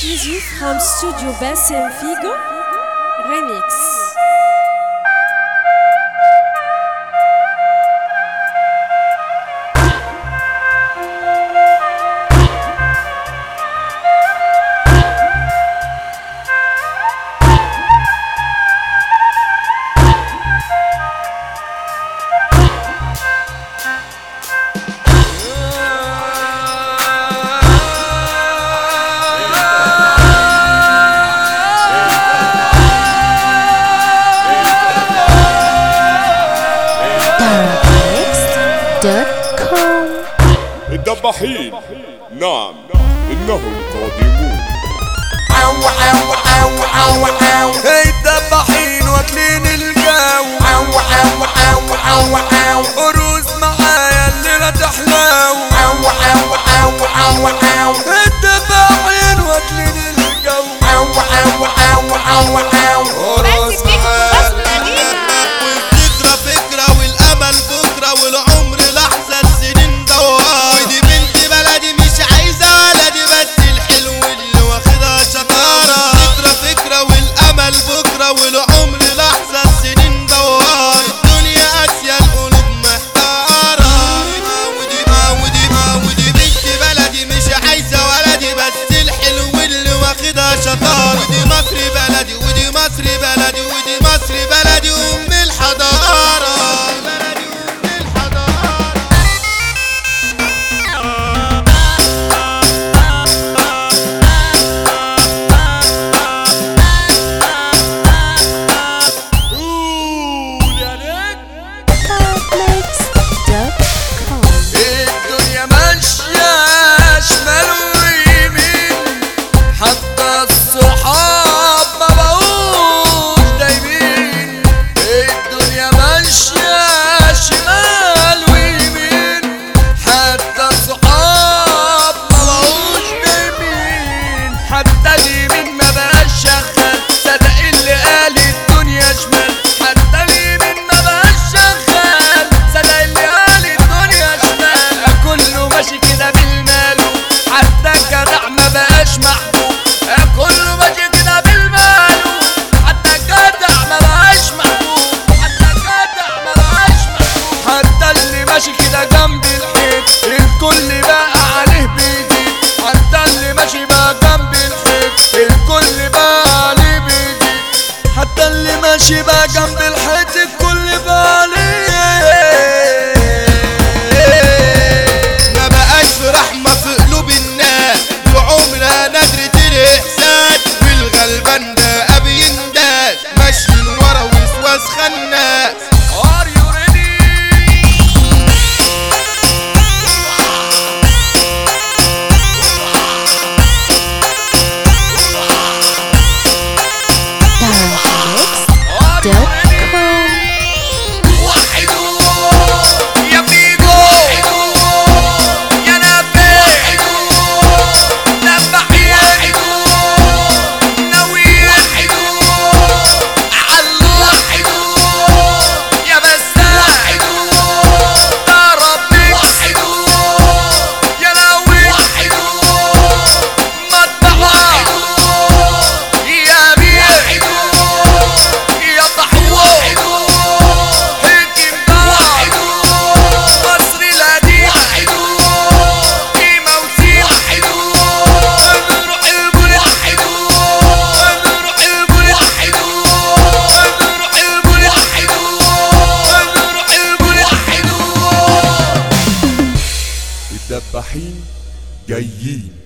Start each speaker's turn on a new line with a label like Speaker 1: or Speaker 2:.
Speaker 1: exclusive from Studio Bass and Figo Remix.
Speaker 2: Darabmix.com
Speaker 3: الدباحين نعم إنهم قادمون
Speaker 4: او او او او او
Speaker 5: الدباحين واكلين الجو
Speaker 4: او او او او او
Speaker 5: قروس معايا الليلة تحلو
Speaker 4: او او او او او
Speaker 5: الدباحين واكلين الجو
Speaker 4: او او او او او
Speaker 5: قروس معايا
Speaker 6: والذكرى فكرة والأمل بكرة والعمر لحظة السنين دوار ودي بنت بلدي مش عايزة ولدي بس الحلو اللي واخدها شطارة الذكرى فكرة والأمل بكرة والعمر لحظة السنين دوار الدنيا قاسية القلوب محتارة ودي ما ودي ما ودي بنت بلدي مش عايزة ولدي بس الحلو اللي واخدها شطارة ودي مصر بلدي ودي مصر بلدي ودي مصر بلدي أم الحضارة بلدي أم الحضارة
Speaker 2: Darabmix.com
Speaker 5: الدنيا ماشية شمال ويمين حتى الصحاب ما بقوش دايمين الدنيا ماشية شمال ويمين حتى الصحاب ما بقوش دايمين حتى اليمين ما بقاش شغال صدق اللي قال الدنيا شمال حتى اليمين ما بقاش شغال صدق اللي قال الدنيا شمال كله ماشي كده بالمال حتى الجدع ما بقاش محبوب كله ماشي كده بالمال حتى الجدع ما بقاش محبوب حتى الجدع ما بقاش محبوب حتى اللي ماشي كده جنب الحيط الكل بقى عليه بيزيد حتى اللي ماشي بقى جنب الحيط الكل بقى عليه بيزيد حتى اللي ماشي بقى جنب الحيط الكل بقى عليه
Speaker 6: ما بقاش في رحمة في قلوب الناس وعمرها ندرة الإحساس والغلبان ده أبي ينداس ماشيين ورا وسواس خناس
Speaker 5: Are you ready? Are you ready? وحدوا يا فيجو يا نبي نبحين نوير علو يا بسام ضربني يا نوي مطبعة يا بيع يا طحوة هيك مدار مصر القديمة قيمة وسيمة نروح البلد نروح البلد نروح البلد نروح البلد
Speaker 3: الدباحين جايين